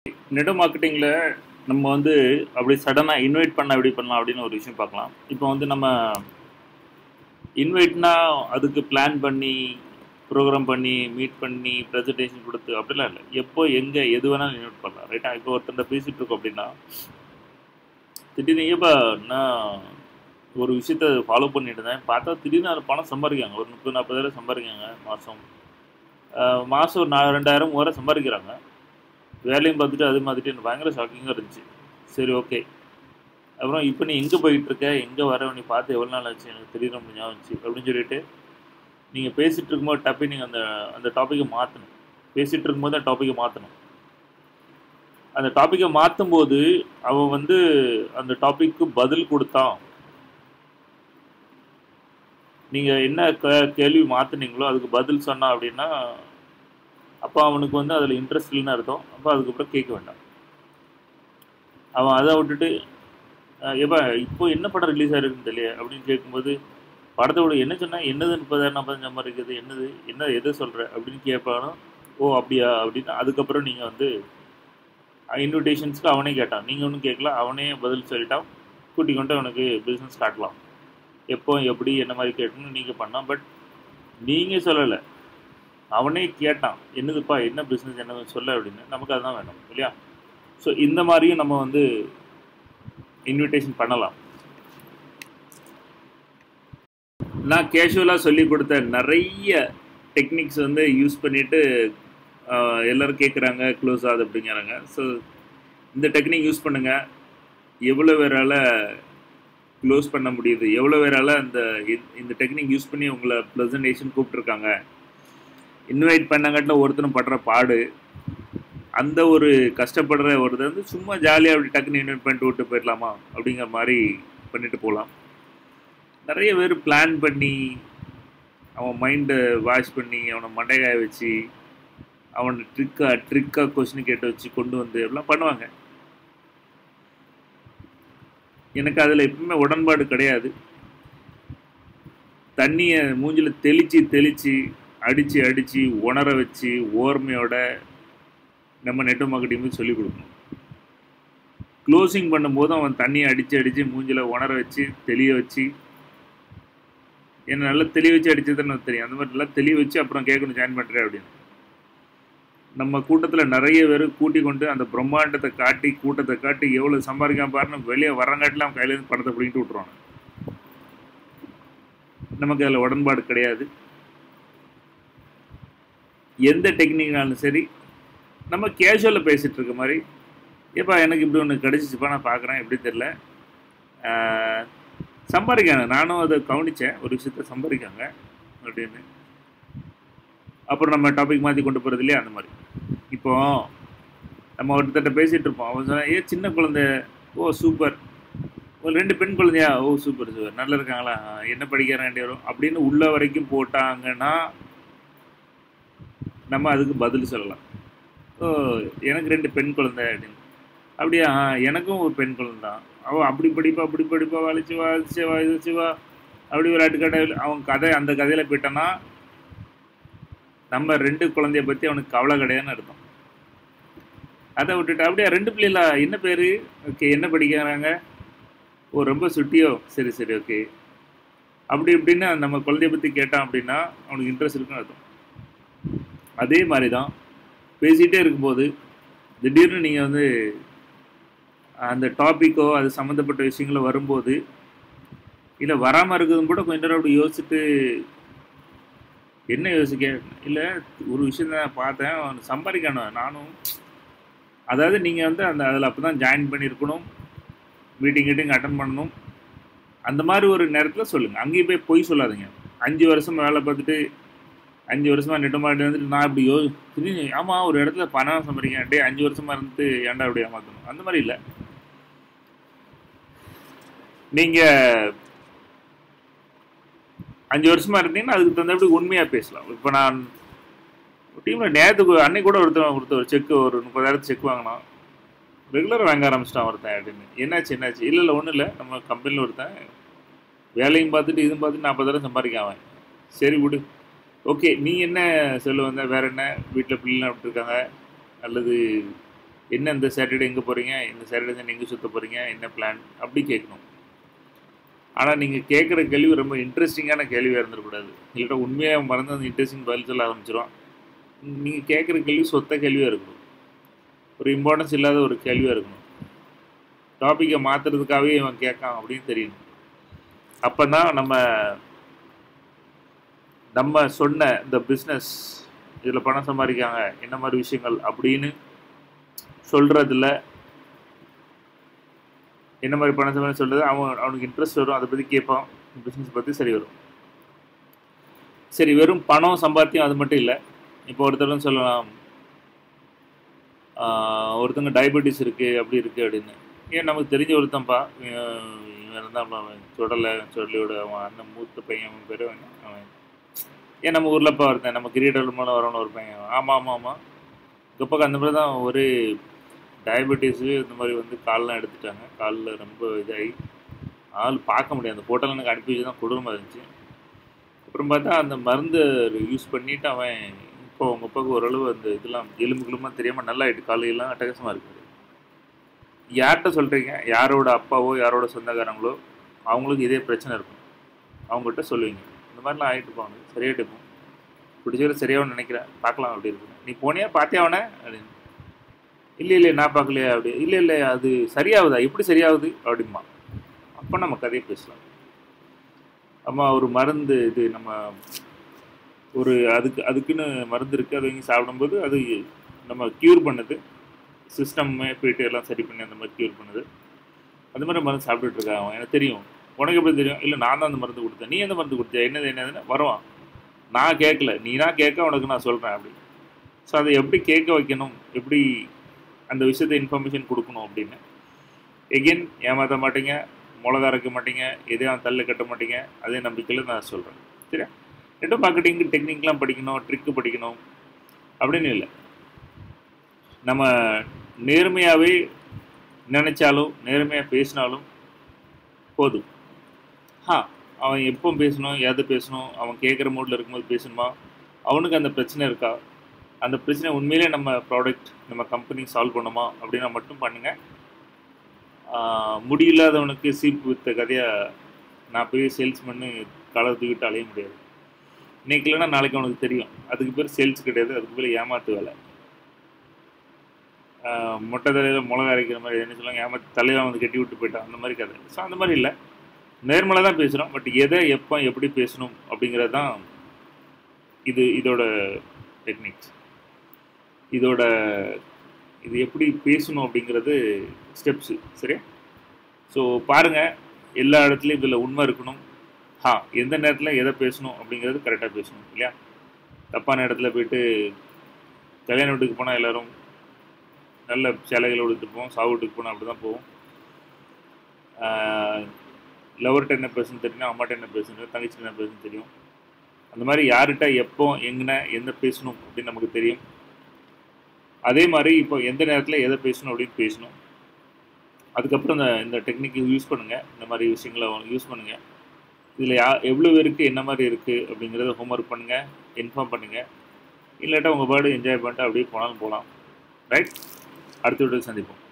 net மார்க்கெட்டிங்கில் நம்ம வந்து அப்படி சடனாக இன்வைட் பண்ண எப்படி பண்ணலாம் அப்படின்னு ஒரு விஷயம் பார்க்கலாம் இப்போ வந்து நம்ம இன்வைட்னா அதுக்கு பிளான் பண்ணி ப்ரோக்ராம் பண்ணி மீட் பண்ணி ப்ரெசன்டேஷன் கொடுத்து அப்படிலாம் இல்லை எப்போ எங்கே எது வேணாலும் இன்வைட் பண்ணலாம் ரைட்டா இப்போ ஒருத்தர்கிட்ட பேசிகிட்டு இருக்கோம் அப்படின்னா திடீர்னு இப்போ நான் ஒரு விஷயத்த ஃபாலோ பண்ணிட்டு இருந்தேன் பார்த்தா திடீர்னு அதில் பணம் சம்பாதிக்காங்க ஒரு முப்பது நாற்பதாயிரம் சம்பாதிக்காங்க மாதம் மாதம் ஒரு நான் ரெண்டாயிரம் மூவாயிரம் சம்பாதிக்கிறாங்க வேலையும் பார்த்துட்டு அது மாதிரிட்டு எனக்கு பயங்கர ஷாக்கிங்காக இருந்துச்சு சரி ஓகே அப்புறம் இப்போ நீ எங்கே போயிட்டு இருக்க எங்கே வர நீ பார்த்து எவ்வளோ நாள் ஆச்சு எனக்கு தெரியல ஞாபகம் இருந்துச்சு அப்படின்னு சொல்லிட்டு நீங்கள் பேசிகிட்டு இருக்கும்போது டப்பி நீங்கள் அந்த அந்த டாப்பிக்கை மாற்றணும் பேசிகிட்டு இருக்கும்போது அந்த டாப்பிக்கை மாற்றணும் அந்த டாப்பிக்கை மாற்றும் போது அவன் வந்து அந்த டாபிக்கு பதில் கொடுத்தான் நீங்கள் என்ன க கேள்வி மாற்றுனீங்களோ அதுக்கு பதில் சொன்னான் அப்படின்னா அப்போ அவனுக்கு வந்து அதில் இன்ட்ரெஸ்ட் இல்லைன்னு அர்த்தம் அப்போ அதுக்கப்புறம் கேட்க வேண்டாம் அவன் அதை விட்டுட்டு எப்போ இப்போ என்ன படம் ரிலீஸ் ஆகிருக்குன்னு தெரியல அப்படின்னு கேட்கும்போது படத்தோட என்ன சொன்னால் என்னது முப்பதாயிரம் நாற்பத்தஞ்சு மாதிரி இருக்குது என்னது என்ன எதை சொல்கிற அப்படின்னு கேட்பானோ ஓ அப்படியா அப்படின்னு அதுக்கப்புறம் நீங்கள் வந்து இன்விடேஷன்ஸ்க்கு அவனே கேட்டான் நீங்கள் ஒன்றும் கேட்கல அவனே பதில் சொல்லிட்டான் கூட்டி கொண்டு அவனுக்கு பிஸ்னஸ் காட்டலாம் எப்போ எப்படி என்ன மாதிரி கேட்கணும்னு நீங்கள் பண்ணால் பட் நீங்கள் சொல்லலை அவனே கேட்டான் என்னதுப்பா என்ன பிஸ்னஸ் என்ன சொல்ல அப்படின்னு நமக்கு அதுதான் வேணும் இல்லையா ஸோ இந்த மாதிரியும் நம்ம வந்து இன்விடேஷன் பண்ணலாம் நான் கேஷுவலாக சொல்லி கொடுத்த நிறைய டெக்னிக்ஸ் வந்து யூஸ் பண்ணிவிட்டு எல்லோரும் கேட்குறாங்க க்ளோஸ் ஆகுது அப்படிங்கிறாங்க ஸோ இந்த டெக்னிக் யூஸ் பண்ணுங்கள் எவ்வளோ பேரால் க்ளோஸ் பண்ண முடியுது எவ்வளோ பேரால் அந்த இந்த டெக்னிக் யூஸ் பண்ணி உங்களை ப்ரெசன்டேஷன் கூப்பிட்ருக்காங்க இன்வைட் பண்ணங்காட்டில் ஒருத்தரும் படுற பாடு அந்த ஒரு கஷ்டப்படுற ஒருத்தர் வந்து சும்மா ஜாலியாக அப்படி டக்குன்னு இன்வைட் பண்ணிட்டு விட்டு போயிடலாமா அப்படிங்கிற மாதிரி பண்ணிட்டு போகலாம் நிறைய பேர் பிளான் பண்ணி அவன் மைண்டை வாஷ் பண்ணி அவனை மண்டைகாய வச்சு அவனை ட்ரிக்காக ட்ரிக்காக கொஸ்டின் கேட்டு வச்சு கொண்டு வந்து எல்லாம் பண்ணுவாங்க எனக்கு அதில் எப்பவுமே உடன்பாடு கிடையாது தண்ணியை மூஞ்சில் தெளித்து தெளித்து அடித்து அடித்து உணர வச்சு ஓர்மையோட நம்ம நெட் மார்க்கெட்டிங் சொல்லிக் கொடுக்கணும் க்ளோசிங் பண்ணும்போது அவன் தண்ணியை அடித்து அடித்து மூஞ்சில் உணர வச்சு தெளிய வச்சு என்ன நல்லா தெளிய வச்சு அடிச்சதுன்னு தெரியும் அந்த மாதிரி நல்லா தெளிய வச்சு அப்புறம் கேட்கணும் ஜாயின் பண்ணுறேன் அப்படின்னு நம்ம கூட்டத்தில் நிறைய பேர் கூட்டி கொண்டு அந்த பிரம்மாண்டத்தை காட்டி கூட்டத்தை காட்டி எவ்வளோ சம்பாதிக்காம பாருன்னு வெளியே வரங்காட்டிலாம் கையிலேருந்து பணத்தை பிடிக்கிட்டு விட்ருவாங்க நமக்கு அதில் உடன்பாடு கிடையாது எந்த டெக்னிக்னாலும் சரி நம்ம கேஷுவலில் பேசிகிட்டு இருக்க மாதிரி ஏப்பா எனக்கு இப்படி ஒன்று கிடச்சிச்சுப்பா நான் பார்க்குறேன் எப்படி தெரில சம்பாதிக்காங்க நானும் அதை கவனித்தேன் ஒரு விஷயத்த சம்பாதிக்காங்க அப்படின்னு அப்புறம் நம்ம டாபிக் மாற்றி கொண்டு போகிறது இல்லையா அந்த மாதிரி இப்போ நம்ம ஒருத்தட்ட பேசிகிட்டு இருப்போம் அவன் சொன்னால் ஏ சின்ன குழந்தை ஓ சூப்பர் ஒரு ரெண்டு பெண் குழந்தையா ஓ சூப்பர் சூப்பர் நல்லா இருக்காங்களா என்ன படிக்கிற வேண்டிய வரும் அப்படின்னு உள்ள வரைக்கும் போட்டாங்கன்னா நம்ம அதுக்கு பதில் சொல்லலாம் ஓ எனக்கு ரெண்டு பெண் குழந்தை அப்படின்னு அப்படியா எனக்கும் ஒரு பெண் குழந்தை தான் அவள் அப்படி படிப்பா அப்படி படிப்பா வலிச்சு வா சிவா இது சிவா அப்படி விளையாட்டு கதை அவன் கதை அந்த கதையில் போயிட்டான்னா நம்ம ரெண்டு குழந்தைய பற்றி அவனுக்கு கவலை கிடையாதுன்னு அர்த்தம் அதை விட்டுட்டு அப்படியே ரெண்டு பிள்ளைகளா என்ன பேர் ஓகே என்ன படிக்கிறாங்க ஓ ரொம்ப சுட்டியோ சரி சரி ஓகே அப்படி இப்படின்னு நம்ம குழந்தைய பற்றி கேட்டான் அப்படின்னா அவனுக்கு இன்ட்ரெஸ்ட் இருக்குன்னு அர்த்தம் அதே மாதிரி தான் பேசிகிட்டே இருக்கும்போது திடீர்னு நீங்கள் வந்து அந்த டாப்பிக்கோ அது சம்மந்தப்பட்ட விஷயங்களோ வரும்போது இல்லை வராமல் இருக்கிறதும் கூட கொஞ்ச நேரம் அப்படி யோசிச்சுட்டு என்ன யோசிக்க இல்லை ஒரு விஷயம் தான் பார்த்தேன் அவன் சம்பாதிக்கணும் நானும் அதாவது நீங்கள் வந்து அந்த அதில் அப்போ தான் ஜாயின் பண்ணியிருக்கணும் மீட்டிங் கீட்டிங் அட்டன் பண்ணணும் அந்த மாதிரி ஒரு நேரத்தில் சொல்லுங்கள் அங்கேயும் போய் பொய் சொல்லாதீங்க அஞ்சு வருஷம் வேலை பார்த்துட்டு அஞ்சு வருஷமாக நெட்டு மாட்டி வந்துட்டு நான் இப்படி யோ ஆமாம் ஒரு இடத்துல பணம் சம்பாதிக்கேன் டே அஞ்சு வருஷமாக இருந்துட்டு ஏன்டா இப்படி ஏமாற்றணும் அந்த மாதிரி இல்லை நீங்கள் அஞ்சு வருஷமா இருந்தீங்கன்னா அதுக்கு தகுந்தபடி உண்மையாக பேசலாம் இப்போ நான் டீமில் நேற்றுக்கு அன்னைக்கு கூட ஒருத்தன் ஒருத்தர் ஒரு செக்கு ஒரு முப்பதாயிரத்து செக் வாங்கினான் ரெகுலராக வாங்க ஆரம்பிச்சிட்டான் ஒருத்தன் அப்படின்னு என்னாச்சு என்னாச்சு இல்லை இல்லை ஒன்றும் இல்லை நம்ம கம்பெனியில் ஒருத்தன் வேலையும் பார்த்துட்டு இதுவும் பார்த்துட்டு நாற்பதாயிரம் சம்பாதிக்க அவன் சரி விடு ஓகே நீ என்ன சொல்ல வந்த வேற என்ன வீட்டில் பிள்ளைலாம் விட்டுருக்காங்க அல்லது என்ன இந்த சாட்டர்டே எங்கே போகிறீங்க இந்த சாட்டர்டே சண்டே எங்கே சுற்ற போகிறீங்க என்ன பிளான் அப்படி கேட்கணும் ஆனால் நீங்கள் கேட்குற கேள்வி ரொம்ப இன்ட்ரெஸ்டிங்கான கேள்வியாக இருந்துடக்கூடாது இல்லைட்டா உண்மையாக மறந்து அந்த இன்ட்ரெஸ்டிங் பதில் சொல்ல ஆரம்பிச்சிடும் நீங்கள் கேட்குற கேள்வி சொத்த கேள்வியாக இருக்கணும் ஒரு இம்பார்ட்டன்ஸ் இல்லாத ஒரு கேள்வியாக இருக்கணும் டாப்பிக்கை மாற்றுறதுக்காகவே இவன் கேட்கான் அப்படின்னு தெரியணும் அப்போ தான் நம்ம நம்ம சொன்ன இந்த பிஸ்னஸ் இதில் பணம் சம்பாதிக்காங்க என்ன மாதிரி விஷயங்கள் அப்படின்னு சொல்கிறதுல என்ன மாதிரி பணம் சம்பாதி சொல்கிறது அவன் அவனுக்கு இன்ட்ரெஸ்ட் வரும் அதை பற்றி கேட்பான் பிஸ்னஸ் பற்றி சரி வரும் சரி வெறும் பணம் சம்பாத்தியம் அது மட்டும் இல்லை இப்போ ஒருத்தரும் சொல்லலாம் ஒருத்தங்க டயபெட்டிஸ் இருக்குது அப்படி இருக்குது அப்படின்னு ஏன் நமக்கு தெரிஞ்ச ஒருத்தன்ப்பா இவன் இருந்தான் அவன் சுடலை சுடலையோட அவன் அண்ணன் மூத்த பையன் அவன் பேர் அவன் ஏன் நம்ம ஊரில்ப்பா ஒருத்தன் நம்ம கிரியேட்டர் மூலம் வரவன ஒரு பையன் ஆமாம் ஆமாம் ஆமாம் இப்போக்கு அந்த மாதிரி தான் ஒரு டயபெட்டிஸு இந்த மாதிரி வந்து கால்லாம் எடுத்துட்டாங்க காலில் ரொம்ப இதாகி ஆள் பார்க்க முடியாது அந்த ஃபோட்டோவில் எனக்கு அனுப்பி வச்சு தான் கொடூரமாக இருந்துச்சு அப்புறம் பார்த்தா அந்த மருந்து யூஸ் பண்ணிவிட்டு அவன் இப்போ அவங்க அப்பாவுக்கு ஓரளவு அந்த இதெல்லாம் எலும்புகளுமா தெரியாமல் நல்லா ஆகிட்டு காலையெல்லாம் அட்டகாசமாக இருக்குது யார்கிட்ட சொல்கிறீங்க யாரோட அப்பாவோ யாரோட சொந்தக்காரங்களோ அவங்களுக்கு இதே பிரச்சனை இருக்கும் அவங்ககிட்ட சொல்லுவீங்க இந்த மாதிரிலாம் ஆகிட்டு போவாங்க சரியாயிட்டு இருக்கும் பிடிச்சவரை சரியாகவும் நினைக்கிறேன் பார்க்கலாம் அப்படி இருக்கு நீ போனியா பார்த்தியா அவனை அப்படின்னு இல்லை இல்லை நான் பார்க்கலையா அப்படி இல்லை இல்லை அது சரியாகுதா எப்படி சரியாகுது அப்படிமா அப்போ நம்ம கதையை பேசலாம் அம்மா ஒரு மருந்து இது நம்ம ஒரு அதுக்கு அதுக்குன்னு மருந்து இருக்குது அது வாங்கி சாப்பிடும்போது அது நம்ம க்யூர் பண்ணுது சிஸ்டம்மே போயிட்டு எல்லாம் சரி பண்ணி அந்த மாதிரி க்யூர் பண்ணுது அந்த மாதிரி மருந்து சாப்பிட்டுட்டு இருக்கான் அவன் எனக்கு தெரியும் உனக்கு எப்படி தெரியும் இல்லை நான் தான் அந்த மருந்து கொடுத்தேன் நீ எந்த மருந்து கொடுத்தியா என்னது என்னதுன்னு வருவான் நான் கேட்கல நீ தான் கேட்க உனக்கு நான் சொல்கிறேன் அப்படி ஸோ அதை எப்படி கேட்க வைக்கணும் எப்படி அந்த விஷயத்தை இன்ஃபர்மேஷன் கொடுக்கணும் அப்படின்னு எகெயின் ஏமாற்ற மாட்டீங்க மிளகா அரைக்க மாட்டீங்க எதையும் தள்ள கட்ட மாட்டீங்க அதே நம்பிக்கையில் நான் சொல்கிறேன் சரியா நெட்வொர்க் மார்க்கெட்டிங் டெக்னிக்லாம் படிக்கணும் ட்ரிக்கு படிக்கணும் அப்படின்னு இல்லை நம்ம நேர்மையாகவே நினச்சாலும் நேர்மையாக பேசினாலும் போதும் ஆ அவன் எப்போ பேசணும் எது பேசணும் அவன் கேட்குற மூடில் இருக்கும்போது பேசணுமா அவனுக்கு அந்த பிரச்சனை இருக்கா அந்த பிரச்சனை உண்மையிலே நம்ம ப்ராடக்ட் நம்ம கம்பெனி சால்வ் பண்ணுமா அப்படின்னா மட்டும் பண்ணுங்கள் முடியில்லாதவனுக்கு சீப்பு வித்த கதையாக நான் போய் சேல்ஸ்மேனு களை தூக்கிட்டு அலைய முடியாது இன்னைக்கு இல்லைன்னா நாளைக்கு அவனுக்கு தெரியும் அதுக்கு பேர் சேல்ஸ் கிடையாது அதுக்கு பேர் ஏமாத்து வேலை மொட்டை தலையில் மிளகா அரைக்கிற மாதிரி என்ன சொல்லுவாங்க ஏமாத்து தலையில் வந்து கட்டி விட்டு போயிட்டான் அந்த மாதிரி கதை ஸோ அந்த மாதிரி இல்லை நேர்மலாக தான் பேசுகிறோம் பட் எதை எப்போ எப்படி பேசணும் அப்படிங்கிறது தான் இது இதோட டெக்னிக்ஸ் இதோட இது எப்படி பேசணும் அப்படிங்கிறது ஸ்டெப்ஸு சரியா ஸோ பாருங்கள் எல்லா இடத்துலையும் இதில் உண்மை இருக்கணும் ஹா எந்த நேரத்தில் எதை பேசணும் அப்படிங்கிறது கரெக்டாக பேசணும் இல்லையா தப்பான இடத்துல போயிட்டு கல்யாண வீட்டுக்கு போனால் எல்லோரும் நல்ல சேலைகளை உடுத்துட்டு போவோம் சாவு வீட்டுக்கு போனால் அப்படி தான் போவோம் லவர்கிட்ட என்ன பேசணும் தெரியும் அம்மாட்ட என்ன பேசணும் தங்கச்சிட்ட என்ன பேசணும் தெரியும் அந்த மாதிரி யார்கிட்ட எப்போ எங்கே எந்த பேசணும் அப்படின்னு நமக்கு தெரியும் அதே மாதிரி இப்போ எந்த நேரத்தில் எதை பேசணும் அப்படின்னு பேசணும் அதுக்கப்புறம் இந்த இந்த டெக்னிக் யூஸ் பண்ணுங்கள் இந்த மாதிரி விஷயங்களை யூஸ் பண்ணுங்கள் இதில் யா எவ்வளோ பேருக்கு என்ன மாதிரி இருக்குது அப்படிங்கிறத ஹோம்ஒர்க் பண்ணுங்கள் இன்ஃபார்ம் பண்ணுங்கள் இல்லாட்டா உங்கள் பேர்டு என்ஜாய் பண்ணிட்டு அப்படியே போனாலும் போகலாம் ரைட் அடுத்த வீடியோ சந்திப்போம்